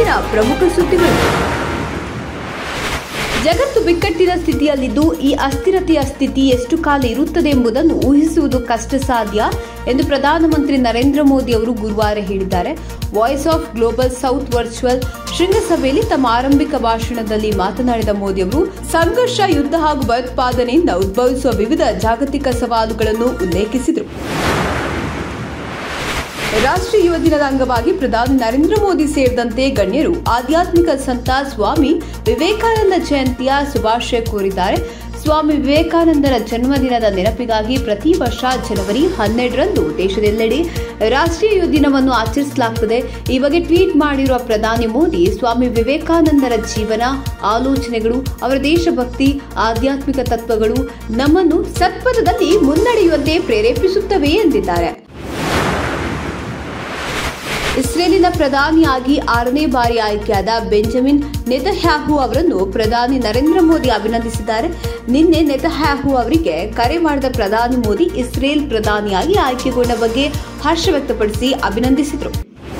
ಇವತ್ತಿನ ಪ್ರಮುಖ ಸುದ್ದಿಗಳು ಜಗತ್ತು ಬಿಕ್ಕಟ್ಟಿನ ಸ್ಥಿತಿಯಲ್ಲಿದ್ದು ಈ ಅಸ್ಥಿರತೆಯ ಸ್ಥಿತಿ ಎಷ್ಟು ಕಾಲ ಇರುತ್ತದೆ ಎಂಬುದನ್ನು ಊಹಿಸುವುದು ಕಷ್ಟ ಸಾಧ್ಯ ಎಂದು ಪ್ರಧಾನಮಂತ್ರಿ ನರೇಂದ್ರ ಮೋದಿ ಅವರು ಗುರುವಾರ ಹೇಳಿದ್ದಾರೆ voice of global south virtual ಶೃಂಗಸಭೆಯಲ್ಲಿ ತಮ್ಮ ಆರಂಭಿಕ ಭಾಷಣದಲ್ಲಿ ಮಾತನಾಡಿದ ಮೋದಿ ಅವರು ಸಂಘರ್ಷ ಯುದ್ಧ ಹಾಗೂ ಭಯೋತ್ಪಾದನೆಯಿಂದ ಉದ್ಭವಿಸುವ ವಿವಿಧ ಜಾಗತಿಕ ಸವಾಲುಗಳನ್ನು ಉಲ್ಲೇಖಿಸಿದರು ರಾಷ್ಟ್ರೀಯ ಯುವ ದಿನದ ಅಂಗವಾಗಿ ಪ್ರಧಾನಿ ನರೇಂದ್ರ ಮೋದಿ ಸೇರಿದಂತೆ ಗಣ್ಯರು ಆಧ್ಯಾತ್ಮಿಕ ಸಂತ ಸ್ವಾಮಿ ವಿವೇಕಾನಂದ ಜಯಂತಿಯ ಶುಭಾಶಯ ಕೋರಿದ್ದಾರೆ ಸ್ವಾಮಿ ವಿವೇಕಾನಂದರ ಜನ್ಮದಿನದ ನೆನಪಿಗಾಗಿ ಪ್ರತಿ ವರ್ಷ ಜನವರಿ ಹನ್ನೆರಡರಂದು ದೇಶದೆಲ್ಲೆಡೆ ರಾಷ್ಟ್ರೀಯ ಯುವ ದಿನವನ್ನು ಆಚರಿಸಲಾಗುತ್ತದೆ ಈ ಬಗ್ಗೆ ಟ್ವೀಟ್ ಮಾಡಿರುವ ಪ್ರಧಾನಿ ಮೋದಿ ಸ್ವಾಮಿ ವಿವೇಕಾನಂದರ ಜೀವನ ಆಲೋಚನೆಗಳು ಅವರ ದೇಶಭಕ್ತಿ ಆಧ್ಯಾತ್ಮಿಕ ತತ್ವಗಳು ನಮ್ಮನ್ನು ಸತ್ಪಥದಲ್ಲಿ ಮುನ್ನಡೆಯುವಂತೆ ಪ್ರೇರೇಪಿಸುತ್ತವೆ ಎಂದಿದ್ದಾರೆ ಇಸ್ರೇಲಿನ ಪ್ರಧಾನಿಯಾಗಿ ಆರನೇ ಬಾರಿ ಆಯ್ಕೆಯಾದ ಬೆಂಜಮಿನ್ ನೆತಹ್ಯಾಹು ಅವರನ್ನು ಪ್ರಧಾನಿ ನರೇಂದ್ರ ಮೋದಿ ಅಭಿನಂದಿಸಿದ್ದಾರೆ ನಿನ್ನೆ ನೆತಹ್ಯಾಹು ಅವರಿಗೆ ಕರೆ ಮಾಡಿದ ಪ್ರಧಾನಿ ಮೋದಿ ಇಸ್ರೇಲ್ ಪ್ರಧಾನಿಯಾಗಿ ಆಯ್ಕೆಗೊಂಡ ಬಗ್ಗೆ ಹರ್ಷ ವ್ಯಕ್ತಪಡಿಸಿ ಅಭಿನಂದಿಸಿದರು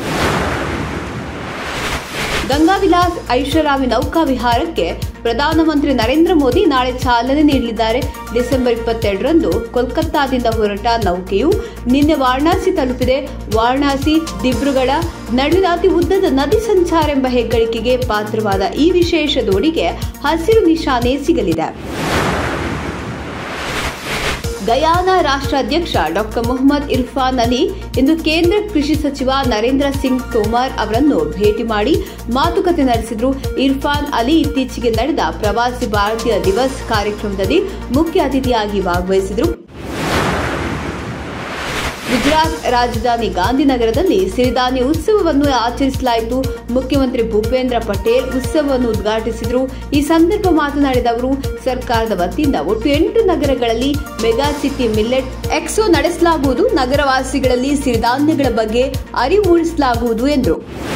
ಗಂಗಾವಿಲಾಸ್ ಐಷಾರಾಮಿ ನೌಕಾ ವಿಹಾರಕ್ಕೆ ಪ್ರಧಾನಮಂತ್ರಿ ನರೇಂದ್ರ ಮೋದಿ ನಾಳೆ ಚಾಲನೆ ನೀಡಲಿದ್ದಾರೆ ಡಿಸೆಂಬರ್ ಇಪ್ಪತ್ತೆರಡರಂದು ಕೋಲ್ಕತ್ತಾದಿಂದ ಹೊರಟ ನೌಕೆಯು ನಿನ್ನೆ ವಾರಣಾಸಿ ತಲುಪಿದೆ ವಾರಣಾಸಿ ದಿಬ್ರುಗಢ ನಡುವಿನ ಅತಿ ಉದ್ದದ ನದಿ ಸಂಚಾರ ಎಂಬ ಹೆಗ್ಗಳಿಕೆಗೆ ಪಾತ್ರವಾದ ಈ ವಿಶೇಷ ದೋಣಿಗೆ ಹಸಿರು ನಿಶಾನೆ ಸಿಗಲಿದೆ ಗಯಾನಾ ರಾಷ್ಟ್ರಾಧ್ಯಕ್ಷ ಡಾಕ್ಟರ್ ಮೊಹಮ್ಮದ್ ಇರ್ಫಾನ್ ಅಲಿ ಇಂದು ಕೇಂದ್ರ ಕೃಷಿ ಸಚಿವ ನರೇಂದ್ರ ಸಿಂಗ್ ತೋಮರ್ ಅವರನ್ನು ಭೇಟಿ ಮಾಡಿ ಮಾತುಕತೆ ನಡೆಸಿದರು ಇರ್ಫಾನ್ ಅಲಿ ಇತ್ತೀಚೆಗೆ ನಡೆದ ಪ್ರವಾಸಿ ಭಾರತೀಯ ದಿವಸ್ ಕಾರ್ಯಕ್ರಮದಲ್ಲಿ ಮುಖ್ಯ ಅತಿಥಿಯಾಗಿ ಭಾಗವಹಿಸಿದರು ಗುಜರಾತ್ ರಾಜಧಾನಿ ಗಾಂಧಿನಗರದಲ್ಲಿ ಸಿರಿಧಾನ್ಯ ಉತ್ಸವವನ್ನು ಆಚರಿಸಲಾಯಿತು ಮುಖ್ಯಮಂತ್ರಿ ಭೂಪೇಂದ್ರ ಪಟೇಲ್ ಉತ್ಸವವನ್ನು ಉದ್ಘಾಟಿಸಿದರು ಈ ಸಂದರ್ಭ ಮಾತನಾಡಿದ ಅವರು ಸರ್ಕಾರದ ವತಿಯಿಂದ ಒಟ್ಟು ಎಂಟು ನಗರಗಳಲ್ಲಿ ಮೆಗಾ ಸಿಟಿ ಮಿಲ್ಲೆಟ್ ಎಕ್ಸೋ ನಡೆಸಲಾಗುವುದು ನಗರವಾಸಿಗಳಲ್ಲಿ ಸಿರಿಧಾನ್ಯಗಳ ಬಗ್ಗೆ ಅರಿವು ಮೂಡಿಸಲಾಗುವುದು ಎಂದರು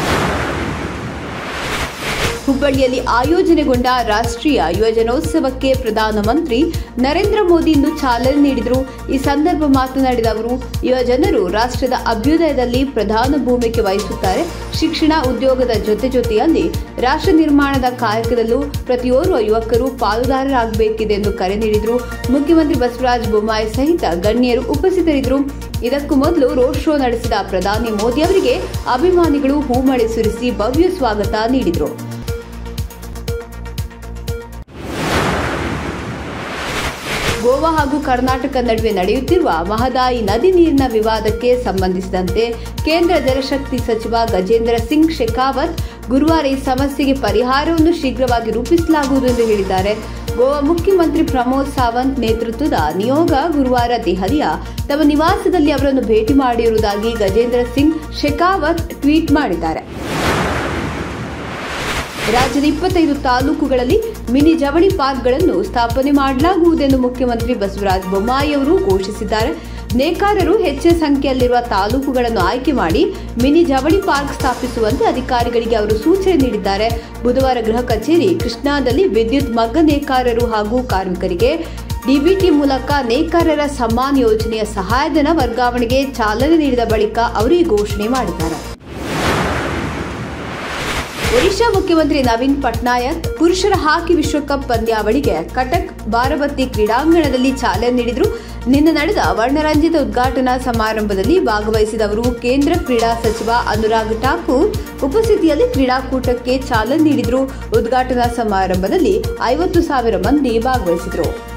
ಹುಬ್ಬಳ್ಳಿಯಲ್ಲಿ ಆಯೋಜನೆಗೊಂಡ ರಾಷ್ಟ್ರೀಯ ಯುವಜನೋತ್ಸವಕ್ಕೆ ಪ್ರಧಾನಮಂತ್ರಿ ನರೇಂದ್ರ ಮೋದಿ ಇಂದು ಚಾಲನೆ ನೀಡಿದರು ಈ ಸಂದರ್ಭ ಮಾತನಾಡಿದ ಅವರು ಯುವಜನರು ರಾಷ್ಟ್ರದ ಅಭ್ಯುದಯದಲ್ಲಿ ಪ್ರಧಾನ ಭೂಮಿಕೆ ವಹಿಸುತ್ತಾರೆ ಶಿಕ್ಷಣ ಉದ್ಯೋಗದ ಜೊತೆ ಜೊತೆಯಲ್ಲಿ ರಾಷ್ಟ್ರ ನಿರ್ಮಾಣದ ಕಾರ್ಯದಲ್ಲೂ ಪ್ರತಿಯೋರ್ವ ಯುವಕರು ಪಾಲುದಾರರಾಗಬೇಕಿದೆ ಎಂದು ಕರೆ ನೀಡಿದರು ಮುಖ್ಯಮಂತ್ರಿ ಬಸವರಾಜ ಬೊಮ್ಮಾಯಿ ಸಹಿತ ಗಣ್ಯರು ಉಪಸ್ಥಿತರಿದ್ದರು ಇದಕ್ಕೂ ಮೊದಲು ರೋಡ್ ಶೋ ನಡೆಸಿದ ಪ್ರಧಾನಿ ಮೋದಿ ಅವರಿಗೆ ಅಭಿಮಾನಿಗಳು ಹೂಮಳೆ ಸುರಿಸಿ ಭವ್ಯ ಸ್ವಾಗತ ನೀಡಿದರು ಗೋವಾ ಹಾಗೂ ಕರ್ನಾಟಕ ನಡುವೆ ನಡೆಯುತ್ತಿರುವ ಮಹದಾಯಿ ನದಿ ನೀರಿನ ವಿವಾದಕ್ಕೆ ಸಂಬಂಧಿಸಿದಂತೆ ಕೇಂದ್ರ ಜಲಶಕ್ತಿ ಸಚಿವ ಗಜೇಂದ್ರ ಸಿಂಗ್ ಶೆಖಾವತ್ ಗುರುವಾರ ಈ ಸಮಸ್ಯೆಗೆ ಪರಿಹಾರವನ್ನು ಶೀಘ್ರವಾಗಿ ರೂಪಿಸಲಾಗುವುದು ಎಂದು ಹೇಳಿದ್ದಾರೆ ಗೋವಾ ಮುಖ್ಯಮಂತ್ರಿ ಪ್ರಮೋದ್ ಸಾವಂತ್ ನೇತೃತ್ವದ ನಿಯೋಗ ಗುರುವಾರ ದೆಹಲಿಯ ತಮ್ಮ ನಿವಾಸದಲ್ಲಿ ಅವರನ್ನು ಭೇಟಿ ಮಾಡಿರುವುದಾಗಿ ಗಜೇಂದ್ರ ಸಿಂಗ್ ಶೆಖಾವತ್ ಟ್ವೀಟ್ ಮಾಡಿದ್ದಾರೆ ರಾಜ್ಯದ ಇಪ್ಪತ್ತೈದು ತಾಲೂಕುಗಳಲ್ಲಿ ಮಿನಿ ಜವಳಿ ಪಾರ್ಕ್ಗಳನ್ನು ಸ್ಥಾಪನೆ ಮಾಡಲಾಗುವುದೆಂದು ಮುಖ್ಯಮಂತ್ರಿ ಬಸವರಾಜ ಬೊಮ್ಮಾಯಿ ಅವರು ಘೋಷಿಸಿದ್ದಾರೆ ನೇಕಾರರು ಹೆಚ್ಚಿನ ಸಂಖ್ಯೆಯಲ್ಲಿರುವ ತಾಲೂಕುಗಳನ್ನು ಆಯ್ಕೆ ಮಾಡಿ ಮಿನಿ ಜವಳಿ ಪಾರ್ಕ್ ಸ್ಥಾಪಿಸುವಂತೆ ಅಧಿಕಾರಿಗಳಿಗೆ ಅವರು ಸೂಚನೆ ನೀಡಿದ್ದಾರೆ ಬುಧವಾರ ಗೃಹ ಕಚೇರಿ ಕೃಷ್ಣಾದಲ್ಲಿ ವಿದ್ಯುತ್ ಮಗ್ಗ ನೇಕಾರರು ಹಾಗೂ ಕಾರ್ಮಿಕರಿಗೆ ಡಿಬಿಟಿ ಮೂಲಕ ನೇಕಾರರ ಸಮ್ಮಾನ್ ಯೋಜನೆಯ ಸಹಾಯಧನ ವರ್ಗಾವಣೆಗೆ ಚಾಲನೆ ನೀಡಿದ ಬಳಿಕ ಅವರು ಈ ಘೋಷಣೆ ಮಾಡಿದ್ದಾರೆ ಒಡಿಶಾ ಮುಖ್ಯಮಂತ್ರಿ ನವೀನ್ ಪಟ್ನಾಯಕ್ ಪುರುಷರ ಹಾಕಿ ವಿಶ್ವಕಪ್ ಪಂದ್ಯಾವಳಿಗೆ ಕಟಕ್ ಬಾರಬತ್ತಿ ಕ್ರೀಡಾಂಗಣದಲ್ಲಿ ಚಾಲನೆ ನೀಡಿದರು ನಿನ್ನೆ ನಡೆದ ವರ್ಣರಂಜಿತ ಉದ್ಘಾಟನಾ ಸಮಾರಂಭದಲ್ಲಿ ಭಾಗವಹಿಸಿದ ಅವರು ಕೇಂದ್ರ ಕ್ರೀಡಾ ಸಚಿವ ಅನುರಾಗ್ ಠಾಕೂರ್ ಉಪಸ್ಥಿತಿಯಲ್ಲಿ ಕ್ರೀಡಾಕೂಟಕ್ಕೆ ಚಾಲನೆ ನೀಡಿದರು ಉದ್ಘಾಟನಾ ಸಮಾರಂಭದಲ್ಲಿ ಐವತ್ತು ಸಾವಿರ ಮಂದಿ ಭಾಗವಹಿಸಿದರು